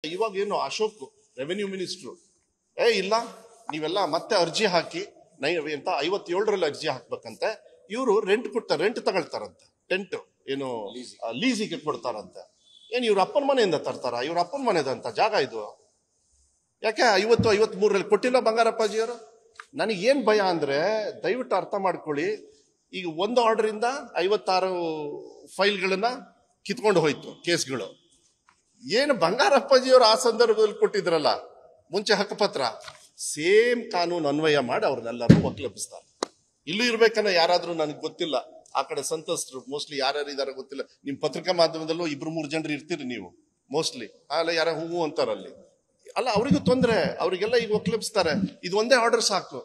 ಇವಾಗ ಏನು Ashok revenue minister ಏ ಇಲ್ಲ ನೀವೆಲ್ಲ ಮತ್ತೆ ಅರ್ಜಿ ಹಾಕಿ ನೈ ಎಂತ ಐವತ್ತೇಳರಲ್ಲಿ ಅರ್ಜಿ ಹಾಕ್ಬೇಕಂತೆ ಇವರು ರೆಂಟ್ ಕೊಡ್ತಾರೆ ರೆಂಟ್ ತಗೊಳ್ತಾರಂತೆ ಟೆಂಟ್ ಏನು ಲೀಸಿಗೆ ಕೊಡ್ತಾರಂತೆ ಏನ್ ಇವ್ರ ಅಪ್ಪನ ಮನೆಯಿಂದ ತರ್ತಾರ ಇವ್ರ ಅಪ್ಪನ ಮನೆದಂತ ಜಾಗ ಇದು ಯಾಕೆ ಐವತ್ತು ಐವತ್ ಮೂರರಲ್ಲಿ ಕೊಟ್ಟಿಲ್ಲ ಬಂಗಾರಪ್ಪಾಜಿಯವರು ನನಗೆ ಏನ್ ಭಯ ಅಂದ್ರೆ ದಯವಿಟ್ಟು ಅರ್ಥ ಮಾಡ್ಕೊಳ್ಳಿ ಈಗ ಒಂದು ಆರ್ಡರ್ ಇಂದ ಐವತ್ತಾರು ಫೈಲ್ಗಳನ್ನ ಕಿತ್ಕೊಂಡು ಹೋಯ್ತು ಕೇಸ್ಗಳು ಏನು ಬಂಗಾರಪ್ಪಾಜಿಯವರು ಆ ಸಂದರ್ಭದಲ್ಲಿ ಕೊಟ್ಟಿದ್ರಲ್ಲ ಮುಂಚೆ ಹಕ್ಕುಪತ್ರ ಸೇಮ್ ಕಾನೂನು ಅನ್ವಯ ಮಾಡಿ ಅವ್ರನ್ನೆಲ್ಲರೂ ಒಕ್ಲೆಬ್ಬಿಸ್ತಾರೆ ಇಲ್ಲೂ ಇರ್ಬೇಕನ್ನ ಯಾರಾದ್ರೂ ನನಗೆ ಗೊತ್ತಿಲ್ಲ ಆ ಕಡೆ ಸಂತಸ್ತರು ಮೋಸ್ಟ್ಲಿ ಯಾರ್ಯಾರು ಇದಾರೆ ಗೊತ್ತಿಲ್ಲ ನಿಮ್ ಪತ್ರಿಕಾ ಮಾಧ್ಯಮದಲ್ಲೂ ಇಬ್ರು ಮೂರು ಜನರು ಇರ್ತೀರಿ ನೀವು ಮೋಸ್ಟ್ಲಿ ಅಲ್ಲ ಯಾರ ಹೂವು ಅಂತಾರಲ್ಲಿ ಅಲ್ಲ ಅವರಿಗೂ ತೊಂದ್ರೆ ಅವರಿಗೆಲ್ಲ ಈಗ ಒಕ್ಲೆಬ್ಸ್ತಾರೆ ಇದು ಒಂದೇ ಆರ್ಡರ್ ಸಾಕು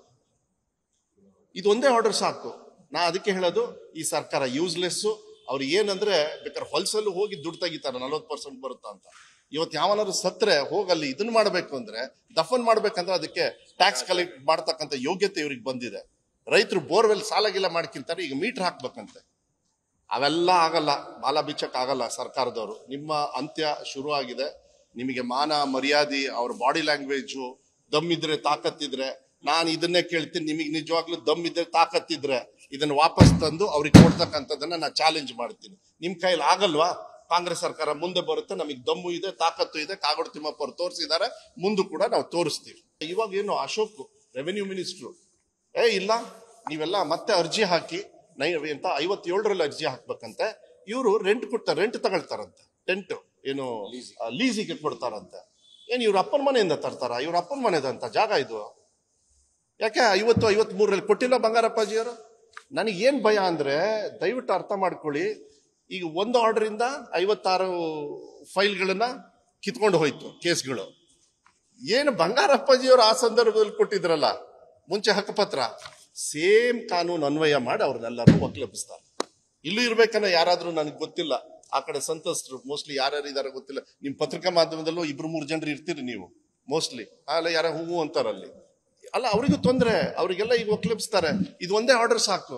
ಇದು ಒಂದೇ ಆರ್ಡರ್ ಸಾಕು ನಾ ಅದಕ್ಕೆ ಹೇಳೋದು ಈ ಸರ್ಕಾರ ಯೂಸ್ಲೆಸ್ ಅವ್ರು ಏನಂದ್ರೆ ಬೇಕಾದ್ರೆ ಹೊಲ್ಸಲ್ಲೂ ಹೋಗಿ ದುಡ್ಡು ತೆಗಿತಾರೆ ನಲ್ವತ್ತು ಪರ್ಸೆಂಟ್ ಬರುತ್ತಾ ಅಂತ ಇವತ್ತು ಯಾವನಾದ್ರು ಸತ್ರೆ ಹೋಗಲ್ಲಿ ಇದನ್ನ ಮಾಡ್ಬೇಕು ಅಂದ್ರೆ ದಫನ್ ಮಾಡ್ಬೇಕಂದ್ರೆ ಅದಕ್ಕೆ ಟ್ಯಾಕ್ಸ್ ಕಲೆಕ್ಟ್ ಮಾಡ್ತಕ್ಕಂಥ ಯೋಗ್ಯತೆ ಇವ್ರಿಗೆ ಬಂದಿದೆ ರೈತರು ಬೋರ್ವೆಲ್ ಸಾಲಗಿಲ್ಲ ಮಾಡ್ಕಿಂತಾರೆ ಈಗ ಮೀಟರ್ ಹಾಕ್ಬೇಕಂತೆ ಅವೆಲ್ಲ ಆಗಲ್ಲ ಬಾಲ ಬಿಚ್ಚಕ್ ಆಗಲ್ಲ ಸರ್ಕಾರದವರು ನಿಮ್ಮ ಅಂತ್ಯ ಶುರು ಆಗಿದೆ ನಿಮಗೆ ಮಾನ ಮರ್ಯಾದೆ ಅವ್ರ ಬಾಡಿ ಲ್ಯಾಂಗ್ವೇಜು ದಮ್ ಇದ್ರೆ ತಾಕತ್ತಿದ್ರೆ ನಾನು ಇದನ್ನೇ ಕೇಳ್ತೀನಿ ನಿಮಗೆ ನಿಜವಾಗ್ಲೂ ದಮ್ ಇದ್ರೆ ತಾಕತ್ತಿದ್ರೆ ಇದನ್ನ ವಾಪಸ್ ತಂದು ಅವ್ರಿಗೆ ಕೊಡ್ತಕ್ಕಂಥದ್ದನ್ನ ನಾನು ಚಾಲೆಂಜ್ ಮಾಡ್ತೀನಿ ನಿಮ್ ಕೈಲಿ ಆಗಲ್ವಾ ಕಾಂಗ್ರೆಸ್ ಸರ್ಕಾರ ಮುಂದೆ ಬರುತ್ತೆ ನಮಗೆ ದಮ್ಮು ಇದೆ ತಾಕತ್ತು ಇದೆ ಕಾಗೋಡು ತಿಮ್ಮಪ್ಪ ಅವ್ರು ತೋರಿಸಿದ್ದಾರೆ ಮುಂದೆ ಕೂಡ ನಾವು ತೋರಿಸ್ತೀವಿ ಇವಾಗ ಏನು ಅಶೋಕ್ ರೆವೆನ್ಯೂ ಮಿನಿಸ್ಟ್ರು ಏ ಇಲ್ಲ ನೀವೆಲ್ಲ ಮತ್ತೆ ಅರ್ಜಿ ಹಾಕಿ ನೈ ಎಂತ ಐವತ್ತೇಳರಲ್ಲಿ ಅರ್ಜಿ ಹಾಕ್ಬೇಕಂತೆ ಇವರು ರೆಂಟ್ ಕೊಡ್ತಾರೆ ರೆಂಟ್ ತಗೊಳ್ತಾರಂತೆ ಟೆಂಟ್ ಏನು ಲೀಸಿಗೆ ಕೊಡ್ತಾರಂತೆ ಏನ್ ಇವ್ರ ಅಪ್ಪನ ಮನೆಯಿಂದ ತರ್ತಾರ ಇವ್ರ ಅಪ್ಪನ ಮನೆದಂತ ಜಾಗ ಇದು ಯಾಕೆ ಐವತ್ತು ಐವತ್ ಮೂರರಲ್ಲಿ ಕೊಟ್ಟಿಲ್ಲ ಬಂಗಾರಪ್ಪಾಜಿಯವರು ನನಗೆ ಏನ್ ಭಯ ಅಂದ್ರೆ ದಯವಿಟ್ಟು ಅರ್ಥ ಮಾಡ್ಕೊಳ್ಳಿ ಈಗ ಒಂದು ಆರ್ಡರ್ ಇಂದ ಐವತ್ತಾರು ಫೈಲ್ಗಳನ್ನ ಕಿತ್ಕೊಂಡು ಹೋಯ್ತು ಕೇಸ್ಗಳು ಏನು ಬಂಗಾರಪ್ಪಾಜಿಯವರು ಆ ಸಂದರ್ಭದಲ್ಲಿ ಕೊಟ್ಟಿದ್ರಲ್ಲ ಮುಂಚೆ ಹಕ್ಕುಪತ್ರ ಸೇಮ್ ಕಾನೂನು ಅನ್ವಯ ಮಾಡಿ ಅವ್ರನ್ನೆಲ್ಲರೂ ಒಕ್ಲೆಬ್ಬಿಸ್ತಾರೆ ಇಲ್ಲೂ ಇರ್ಬೇಕನ್ನ ಯಾರಾದ್ರೂ ನನಗೆ ಗೊತ್ತಿಲ್ಲ ಆ ಕಡೆ ಸಂತಸ್ತರು ಮೋಸ್ಟ್ಲಿ ಯಾರ್ಯಾರು ಇದಾರೆ ಗೊತ್ತಿಲ್ಲ ನಿಮ್ ಪತ್ರಿಕಾ ಮಾಧ್ಯಮದಲ್ಲೂ ಇಬ್ರು ಮೂರು ಜನರು ಇರ್ತೀರಿ ನೀವು ಮೋಸ್ಟ್ಲಿ ಅಲ್ಲ ಯಾರ ಹೂವು ಅಂತಾರಲ್ಲಿ ಅಲ್ಲ ಅವರಿಗೂ ತೊಂದ್ರೆ ಅವರಿಗೆಲ್ಲ ಈಗ ಒಕ್ಲೆಬ್ಸ್ತಾರೆ ಇದು ಒಂದೇ ಆರ್ಡರ್ ಸಾಕು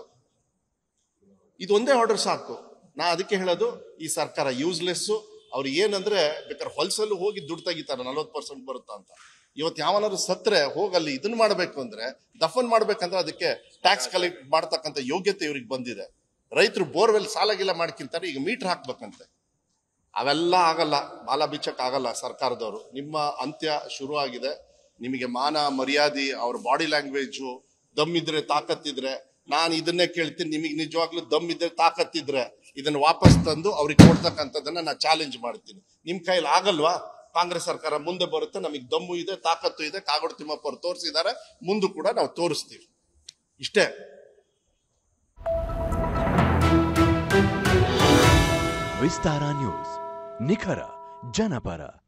ಇದು ಒಂದೇ ಆರ್ಡರ್ ಸಾಕು ನಾ ಅದಕ್ಕೆ ಹೇಳೋದು ಈ ಸರ್ಕಾರ ಯೂಸ್ಲೆಸ್ ಅವ್ರು ಏನಂದ್ರೆ ಬೇಕಾದ್ರೆ ಹೊಲ್ಸಲ್ಲೂ ಹೋಗಿ ದುಡ್ಡು ತೆಗಿತಾರೆ ನಲ್ವತ್ತು ಪರ್ಸೆಂಟ್ ಬರುತ್ತಾ ಅಂತ ಇವತ್ತು ಯಾವನಾದ್ರು ಸತ್ರೆ ಹೋಗಲ್ಲಿ ಇದನ್ನ ಮಾಡ್ಬೇಕು ಅಂದ್ರೆ ದಫನ್ ಮಾಡ್ಬೇಕಂದ್ರೆ ಅದಕ್ಕೆ ಟ್ಯಾಕ್ಸ್ ಕಲೆಕ್ಟ್ ಮಾಡ್ತಕ್ಕಂಥ ಯೋಗ್ಯತೆ ಇವ್ರಿಗೆ ಬಂದಿದೆ ರೈತರು ಬೋರ್ವೆಲ್ ಸಾಲಗಿಲ್ಲ ಮಾಡ್ಕಿಂತಾರೆ ಈಗ ಮೀಟರ್ ಹಾಕ್ಬೇಕಂತೆ ಅವೆಲ್ಲ ಆಗಲ್ಲ ಬಾಲ ಬಿಚ್ಚಕ್ ಆಗಲ್ಲ ಸರ್ಕಾರದವರು ನಿಮ್ಮ ಅಂತ್ಯ ಶುರು ಆಗಿದೆ ನಿಮಗೆ ಮಾನ ಮರ್ಯಾದೆ ಅವ್ರ ಬಾಡಿ ಲ್ಯಾಂಗ್ವೇಜು ದಮ್ ಇದ್ರೆ ತಾಕತ್ತಿದ್ರೆ ನಾನು ಇದನ್ನೇ ಕೇಳ್ತೀನಿ ನಿಮಗೆ ನಿಜವಾಗ್ಲೂ ದಮ್ ಇದ್ರೆ ತಾಕತ್ತಿದ್ರೆ ಇದನ್ನ ವಾಪಸ್ ತಂದು ಅವ್ರಿಗೆ ಕೊಡ್ತಕ್ಕಂಥದ್ದನ್ನ ನಾನು ಚಾಲೆಂಜ್ ಮಾಡ್ತೀನಿ ನಿಮ್ ಕೈಲಿ ಆಗಲ್ವಾ ಕಾಂಗ್ರೆಸ್ ಸರ್ಕಾರ ಮುಂದೆ ಬರುತ್ತೆ ನಮಗೆ ದಮ್ಮು ಇದೆ ತಾಕತ್ತು ಇದೆ ಕಾಗೋಡು ತಿಮ್ಮಪ್ಪ ಅವ್ರು ತೋರಿಸಿದ್ದಾರೆ ಮುಂದೆ ಕೂಡ ನಾವು ತೋರಿಸ್ತೀವಿ ಇಷ್ಟೇ ವಿಸ್ತಾರ ನ್ಯೂಸ್ ನಿಖರ ಜನಪರ